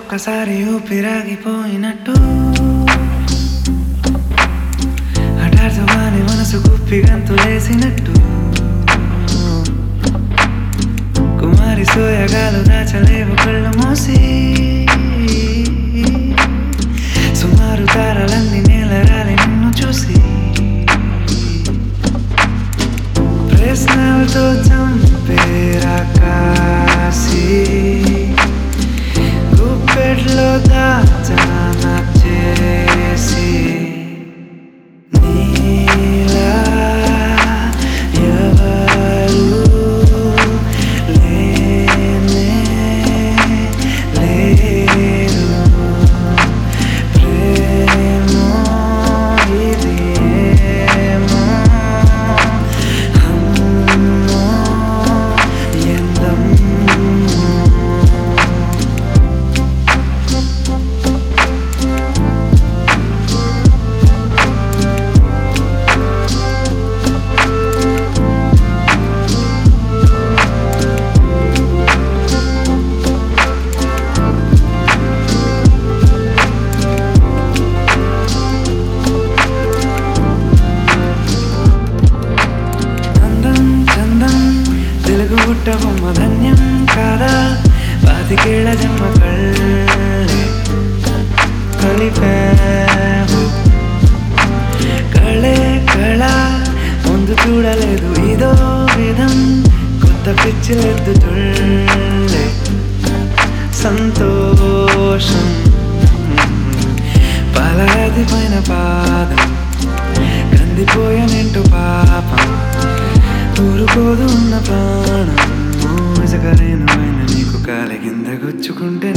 ఒక్కసారి ఊపిరాగిపోయినట్టు హఠాత్తుగానే మనసు కుప్పి గంతులేసినట్టు కుమారి సోయగాలు దాచలేవు కళ్ళు మూసి సుమారు తారలన్నీ నేలరాలి నిన్ను చూసి ప్రశ్నలతో చంపేరా కాసి గుప్పెట్లో దాచాన చేసి నీలా ఎవరు లేనే లేరు ప్రేమో ఇది ఏమో అమ్మో ఎందమ్మో అందం చందం తెలుగు పుట్ట బొమ్మ ధన్యం కాదా పాతికేళ్ల జన్మ కళ్ళే కలిపావు కళే కళ ముందు చూడలేదు ఇదో విధం కొత్త పిచ్చిలెద్దు తుళ్ళే సంతోషం పాలరాతి పైన పాదం కందిపోయనింటూ పాపం ఊరుకోదు ఉన్న ప్రాణం మోసకలేను ఆయన నీకు కాలి కింద గుచ్చుకుంటే